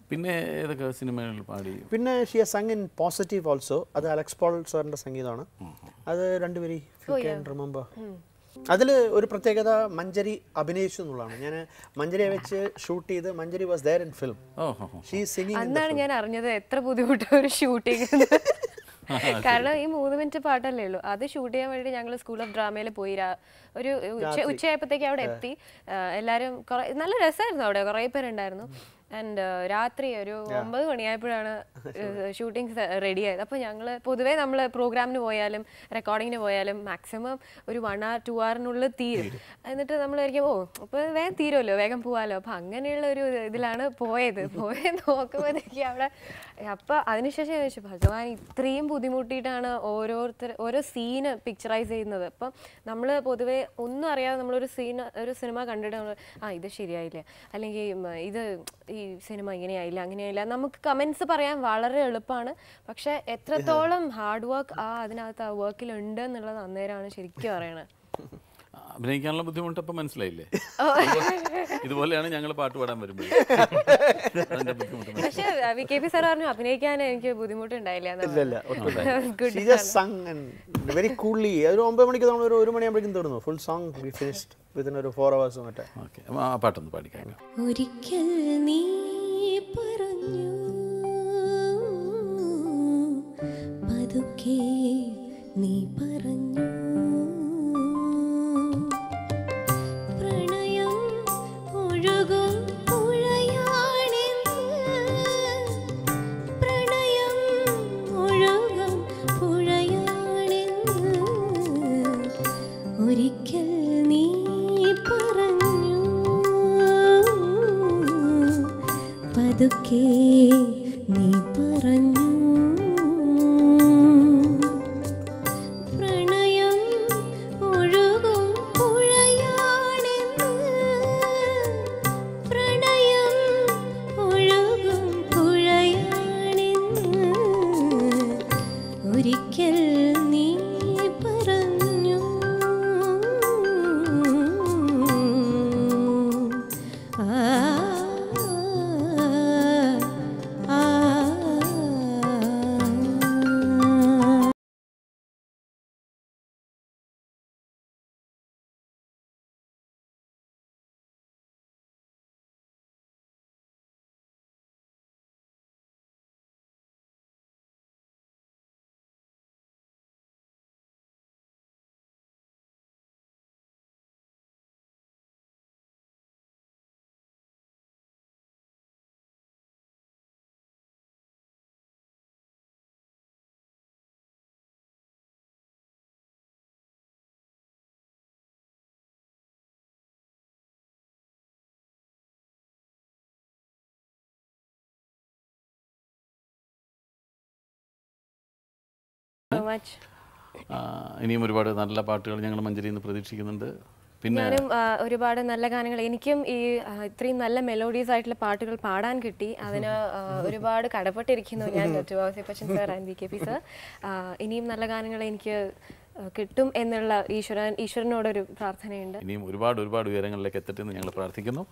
പിന്നെ ഏതൊക്കെ സിനിമകളിൽ പാടി പിന്നെ she sung in positive also അത് അലക്സ് പോൾ സാറിൻ്റെ സംഗീതമാണ് അത് രണ്ടുപേരി ക്യാൻ റിമെമ്പർ അതിൽ ഒരു പ്രത്യേകത മഞ്ചരി അഭിനയിച്ചു എന്നുള്ളതാണ് ഞാൻ മഞ്ചരിയെ വെച്ച് ഷൂട്ട് ചെയ്ത് Manjari was there in film ഓ ഹോ ഹോ ഷീ സിംഗിങ് അന്നാണ് ഞാൻ അറിഞ്ഞത് എത്ര ബുദ്ധിമുട്ടാണ് ഒരു ഷൂട്ടിംഗ് കാരണം ഈ മൂന്ന് മിനിറ്റ് പാട്ടല്ലേ ഉള്ളൂ അത് ഷൂട്ട് ചെയ്യാൻ വേണ്ടി ഞങ്ങൾ സ്കൂൾ ഓഫ് ഡ്രാമയിൽ പോയി രാ- ഒരു ഉച്ച ഉച്ചയായപ്പോഴത്തേക്ക് അവിടെ എത്തി ആ, എല്ലാവരും കുറെ നല്ല രസമായിരുന്നു അവിടെ കുറേ പേരുണ്ടായിരുന്നു ആൻഡ് രാത്രി ഒരു ഒമ്പത് മണിയായപ്പോഴാണ് ഷൂട്ടിംഗ് റെഡി ആയത് അപ്പോൾ ഞങ്ങൾ പൊതുവേ നമ്മൾ പ്രോഗ്രാമിന് പോയാലും റെക്കോർഡിങ്ങിന് പോയാലും മാക്സിമം ഒരു വൺ ആർ ടു അവറിനുള്ളിൽ തീരും എന്നിട്ട് നമ്മൾ വിചാരിക്കും ഓ അപ്പോൾ വേഗം തീരുമല്ലോ വേഗം പോവാലോ അപ്പോൾ അങ്ങനെയുള്ള ഒരു ഇതിലാണ് പോയത് പോയി നോക്കുമ്പോഴത്തേക്ക് അവിടെ അപ്പോൾ അതിനുശേഷം ഞാൻ ചോദിച്ചു ഭഗവാൻ ഇത്രയും ബുദ്ധിമുട്ടിയിട്ടാണ് ഓരോരുത്തർ ഓരോ സീന് പിക്ചറൈസ് ചെയ്യുന്നത് അപ്പം നമ്മൾ പൊതുവേ ഒന്നും അറിയാതെ നമ്മളൊരു സീൻ ഒരു സിനിമ കണ്ടിട്ട് നമ്മൾ ആ ഇത് ശരിയായില്ല അല്ലെങ്കിൽ ഉം, ഇത് ഈ സിനിമ ഇങ്ങനെയായില്ല അങ്ങനെയായില്ല നമുക്ക് കമൻസ് പറയാൻ വളരെ എളുപ്പമാണ് പക്ഷെ എത്രത്തോളം ഹാർഡ് വർക്ക് ആ അതിനകത്ത് ആ വർക്കിൽ ഉണ്ട് എന്നുള്ളത് അന്നേരമാണ് ശരിക്കും പറയണത് അഭിനയിക്കാനുള്ള ബുദ്ധിമുട്ട് അപ്പം മനസ്സിലായില്ലേ ഇതുപോലെയാണ് ഞങ്ങൾ പാട്ട് പാടാൻ വരുമ്പോൾ അതിന്റെ ബുദ്ധിമുട്ട് പക്ഷെ വി കെ പി സാർ പറഞ്ഞു അഭിനയിക്കാൻ എനിക്ക് ബുദ്ധിമുട്ടുണ്ടായില്ല എന്ന് ഇല്ല ഇല്ല പറഞ്ഞു. Good she just sung and very coolly ഒരു ഒമ്പത് മണിക്ക് നമ്മൾ ഒരു ഒരു മണിയാകുമ്പോഴേക്കും തീർന്നു full song we finished within ഒരു ഫോർ അവേഴ്സ് മറ്റേ ഓക്കെ അപ്പോൾ ആ പാട്ടൊന്ന് പാടിക്കാം ഒരിക്കൽ നീ പറഞ്ഞു പതുക്കെ നീ പറഞ്ഞു പ്രണയം ഒഴുകും പുഴയാണെന്ന് പ്രണയം ഒഴുകും പുഴയാണെന്ന് ഒരിക്കൽ നീ പറഞ്ഞു പതുക്കെ നീ പറഞ്ഞു പ്രണയം ഒഴുകും പുഴയാണെന്ന് പ്രണയം ഒഴുകും പുഴയാണെന്ന് ഒരിക്കൽ നീ പറഞ്ഞു ആ ആ ആ So much. ആ, ഇനിയും ഒരുപാട് നല്ല പാട്ടുകൾ ഞങ്ങൾ മഞ്ചരിയിൽ നിന്ന് പ്രതീക്ഷിക്കുന്നുണ്ട് പിന്നെ ഞാനും ആ, ഒരുപാട് നല്ല ഗാനങ്ങൾ എനിക്കും ഈ ആ, ഇത്രയും നല്ല മെലോഡീസ് ആയിട്ടുള്ള പാട്ടുകൾ പാടാൻ കിട്ടി അതിന് ആ, ഒരുപാട് കടപ്പെട്ടിരിക്കുന്നു ഞാൻ Bachchan sir and V K P sir ഇനിയും നല്ല ഗാനങ്ങൾ എനിക്ക് ആ, കിട്ടും എന്നുള്ള ഈശ്വരൻ ഈശ്വരനോടൊരു പ്രാർത്ഥനയുണ്ട് ഇനിയും ഒരുപാട് ഒരുപാട് ഉയരങ്ങളിലേക്ക് എത്തട്ടെ എന്ന് ഞങ്ങൾ പ്രാർത്ഥിക്കുന്നു